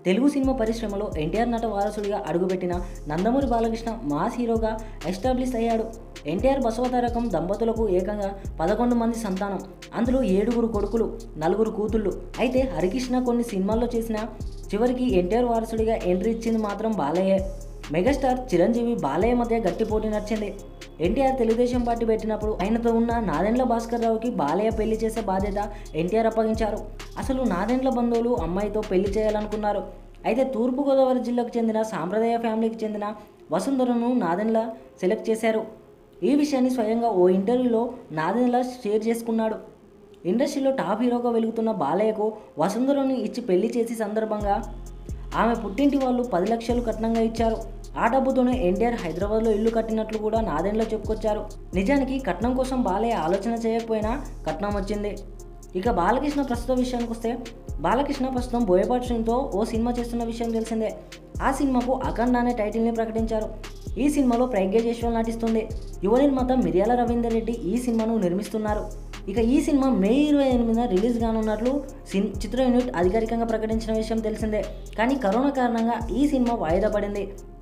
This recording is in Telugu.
తెలుగు సినిమా పరిశ్రమలో ఎన్టీఆర్ నట వారసుడిగా అడుగుపెట్టిన నందమూరి బాలకృష్ణ మాస్ హీరోగా ఎస్టాబ్లిష్ అయ్యాడు ఎన్టీఆర్ బసవతారకం దంపతులకు ఏకంగా పదకొండు మంది సంతానం అందులో ఏడుగురు కొడుకులు నలుగురు కూతుళ్ళు అయితే హరికృష్ణ కొన్ని సినిమాల్లో చేసిన చివరికి ఎన్టీఆర్ వారసుడిగా ఎంట్రీ ఇచ్చింది మాత్రం బాలయ్యే మెగాస్టార్ చిరంజీవి బాలయ్య మధ్య గట్టి పోటీ నడిచింది ఎన్టీఆర్ తెలుగుదేశం పార్టీ పెట్టినప్పుడు ఆయనతో ఉన్న నాదెండ్ల భాస్కర్ రావుకి బాలయ్య పెళ్లి చేసే బాధ్యత ఎన్టీఆర్ అప్పగించారు అసలు నాదెండ్ల బంధువులు అమ్మాయితో పెళ్లి చేయాలనుకున్నారు అయితే తూర్పుగోదావరి జిల్లాకు చెందిన సాంప్రదాయ ఫ్యామిలీకి చెందిన వసుంధరను నాదెండ్ల సెలెక్ట్ చేశారు ఈ విషయాన్ని స్వయంగా ఓ ఇంటర్వ్యూలో నాదెండ్ల షేర్ చేసుకున్నాడు ఇండస్ట్రీలో టాప్ హీరోగా వెలుగుతున్న బాలయ్యకు వసుంధరను ఇచ్చి పెళ్లి చేసే సందర్భంగా ఆమె పుట్టింటి వాళ్ళు పది లక్షలు కట్నంగా ఇచ్చారు ఆ డబ్బుతోనే ఎన్టీఆర్ హైదరాబాద్లో ఇల్లు కట్టినట్లు కూడా నాదెండ్లో చెప్పుకొచ్చారు నిజానికి కట్నం కోసం బాలయ్య ఆలోచన చేయకపోయినా కట్నం వచ్చింది ఇక బాలకృష్ణ ప్రస్తుత విషయానికి వస్తే బాలకృష్ణ ప్రస్తుతం బోయపాటి శ్రీతో ఓ సినిమా చేస్తున్న విషయం తెలిసిందే ఆ సినిమాకు అఖండ అనే టైటిల్ని ప్రకటించారు ఈ సినిమాలో ప్రజ్ఞ జైస్వాల్ నటిస్తుంది యువ నిర్మాత మిర్యాల రవీందర్ రెడ్డి ఈ సినిమాను నిర్మిస్తున్నారు ఇక ఈ సినిమా మే ఇరవై ఎనిమిదిన రిలీజ్ కానున్నట్లు సిన్ చిత్ర యూనిట్ అధికారికంగా ప్రకటించిన విషయం తెలిసిందే కానీ కరోనా కారణంగా ఈ సినిమా వాయిదా పడింది